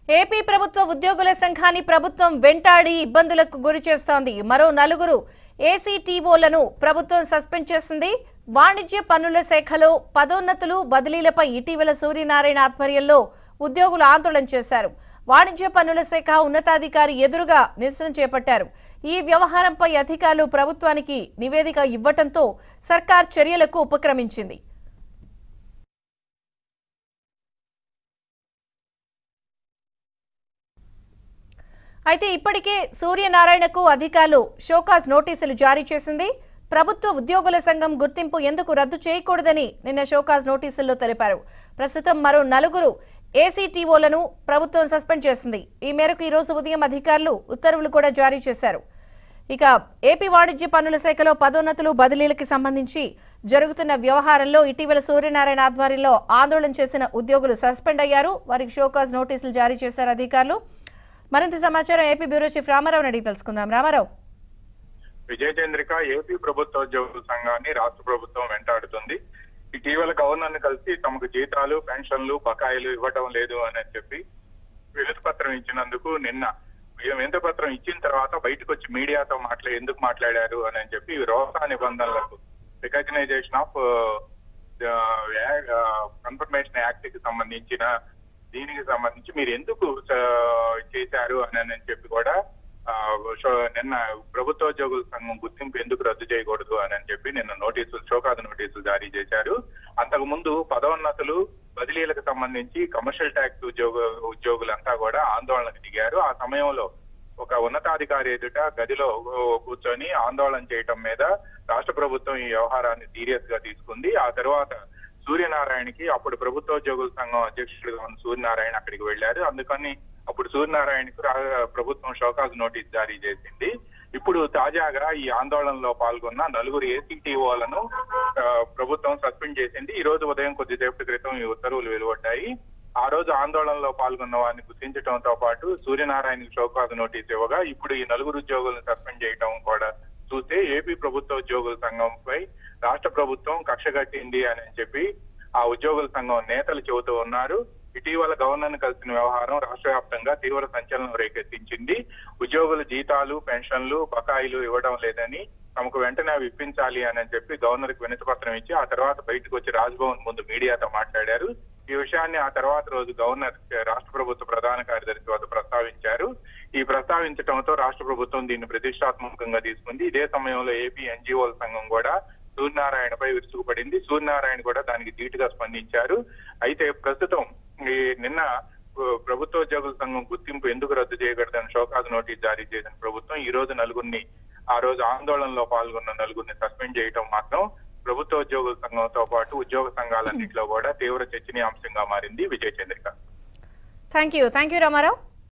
AP ప్రభుత్వ ఉద్యోగుల సంఘాన్ని ప్రభుత్వం వెంటాడి ఇబ్బందులకు గురి చేస్తోంది మరో నలుగురు ఏసీటీఓలను ప్రభుత్వం సస్పెండ్ చేసింది వాణిజ్య పన్నుల శాఖలో పదోన్నతులు బదిలీలపై ఇటీవల సూర్యనారాయణ ఆధ్వర్యంలో ఉద్యోగులు ఆందోళన చేశారు వాణిజ్య పన్నుల శాఖ ఉన్నతాధికారి ఎదురుగా నిరసన చేపట్టారు ఈ వ్యవహారంపై అధికారులు ప్రభుత్వానికి నివేదిక ఇవ్వటంతో సర్కార్ చర్యలకు ఉపక్రమించింది అయితే ఇప్పటికే సూర్యనారాయణకు అధికారులు షోకాజ్ నోటీసులు జారీ చేసింది ప్రభుత్వ ఉద్యోగుల సంఘం గుర్తింపు ఎందుకు రద్దు చేయకూడదని నిన్న షోకాజ్ నోటీసుల్లో తెలిపారు ప్రస్తుతం మరో నలుగురు ఏసీటీఓలను ప్రభుత్వం సస్పెండ్ చేసింది ఈ మేరకు ఈ రోజు ఉదయం అధికారులు ఉత్తర్వులు కూడా జారీ చేశారు ఇక ఏపీ వాణిజ్య పన్నుల శాఖలో పదోన్నతులు బదిలీలకి సంబంధించి జరుగుతున్న వ్యవహారంలో ఇటీవల సూర్యనారాయణ ఆధ్వర్యంలో ఆందోళన చేసిన ఉద్యోగులు సస్పెండ్ అయ్యారు వారికి షోకాజ్ నోటీసులు జారీ చేశారు అధికారులు మరింత సమాచారం ఏపీ బ్యూరో చీఫ్ రామారావు అడిగి తెలుసుకుందాం రామారావు విజయ చంద్రిక ఏపీ ప్రభుత్వ ఉద్యోగుల సంఘాన్ని రాష్ట్ర ప్రభుత్వం వెంటాడుతుంది ఇటీవల గవర్నర్ ని కలిసి తమకు జీతాలు పెన్షన్లు బకాయిలు ఇవ్వడం లేదు అని చెప్పి వినతి పత్రం ఇచ్చినందుకు నిన్న వినతి పత్రం ఇచ్చిన తర్వాత బయటకు వచ్చి మీడియాతో మాట్లా ఎందుకు మాట్లాడారు అని అని చెప్పి రోసా నిబంధనలకు రికగ్నైజేషన్ ఆఫ్ కన్ఫర్మేషన్ యాక్ట్ కి సంబంధించిన దీనికి సంబంధించి మీరు ఎందుకు ఆ, చేశారు అని అని చెప్పి కూడా ఆ, షో- నిన్న ప్రభుత్వ ఉద్యోగుల సంఘం గుర్తింపు ఎందుకు రద్దు చేయకూడదు అని అని చెప్పి నిన్న నోటీసులు షోకాదు నోటీసులు జారీ చేశారు అంతకు ముందు పదోన్నతులు బదిలీలకు సంబంధించి కమర్షియల్ ట్యాక్స్ ఉద్యోగ ఉద్యోగులంతా కూడా ఆందోళనకు దిగారు ఆ సమయంలో ఒక ఉన్నతాధికారి ఎదుట గదిలో కూర్చొని ఆందోళన చేయటం మీద రాష్ట్ర ప్రభుత్వం ఈ వ్యవహారాన్ని సీరియస్ గా తీసుకుంది ఆ తర్వాత సూర్యనారాయణకి అప్పుడు ప్రభుత్వ ఉద్యోగుల సంఘం అధ్యక్షుడిగా ఉన్న సూర్యనారాయణ అక్కడికి వెళ్లారు అందుకని అప్పుడు సూర్యనారాయణకు రా- ప్రభుత్వం షోకాజ్ నోటీస్ జారీ చేసింది ఇప్పుడు తాజాగా ఈ ఆందోళనలో పాల్గొన్న నలుగురు ఏసీటీఓలను ప్రభుత్వం సస్పెండ్ చేసింది ఈ రోజు ఉదయం కొద్దిసేపటి క్రితం ఈ ఉత్తర్వులు వెలువడ్డాయి ఆ రోజు ఆందోళనలో పాల్గొన్న వారిని గుర్తించడంతో పాటు సూర్యనారాయణకి షోకాజ్ నోటీస్ ఇవ్వగా ఇప్పుడు ఈ నలుగురు ఉద్యోగులను సస్పెండ్ చేయడం కూడా చూస్తే ఏపీ ప్రభుత్వ ఉద్యోగుల సంఘంపై రాష్ట్ర ప్రభుత్వం కక్ష కట్టింది అని చెప్పి ఆ ఉద్యోగుల సంఘం నేతలు చెబుతూ ఉన్నారు ఇటీవల గవర్నర్ ను కలిసిన వ్యవహారం రాష్ట్ర వ్యాప్తంగా తీవ్ర సంచలనం రేకెత్తించింది ఉద్యోగుల జీతాలు పెన్షన్లు బకాయిలు ఇవ్వడం లేదని తమకు వెంటనే అవి ఇప్పించాలి అని చెప్పి గవర్నర్ కి వినతి పత్రం ఇచ్చి ఆ తర్వాత బయటకు వచ్చి రాజ్భవన్ ముందు మీడియాతో మాట్లాడారు ఈ విషయాన్ని ఆ తర్వాత రోజు గవర్నర్ రాష్ట్ర ప్రభుత్వ ప్రధాన కార్యదర్శి వద్ద ప్రస్తావించారు ఈ ప్రస్తావించడంతో రాష్ట్ర ప్రభుత్వం దీన్ని ప్రతిష్టాత్మకంగా తీసుకుంది ఇదే సమయంలో ఏపీ ఎన్జిఓల సంఘం కూడా సూర్యనారాయణపై విరుచుకుపడింది సూర్యనారాయణ కూడా దానికి ధీటుగా స్పందించారు అయితే ప్రస్తుతం ఈ నిన్న ఆ, ప్రభుత్వ ఉద్యోగుల సంఘం గుర్తింపు ఎందుకు రద్దు చేయకూడదని షోకాజ్ నోటీస్ జారీ చేసిన ప్రభుత్వం ఈ రోజు నలుగురిని ఆ రోజు ఆందోళనలో పాల్గొన్న నలుగురిని సస్పెండ్ చేయడం మాత్రం ప్రభుత్వ ఉద్యోగుల సంఘంతో పాటు ఉద్యోగ సంఘాలన్నింటిలో కూడా తీవ్ర చర్చనీయాంశంగా మారింది Vijaya Chandrika thank you thank you Ramarao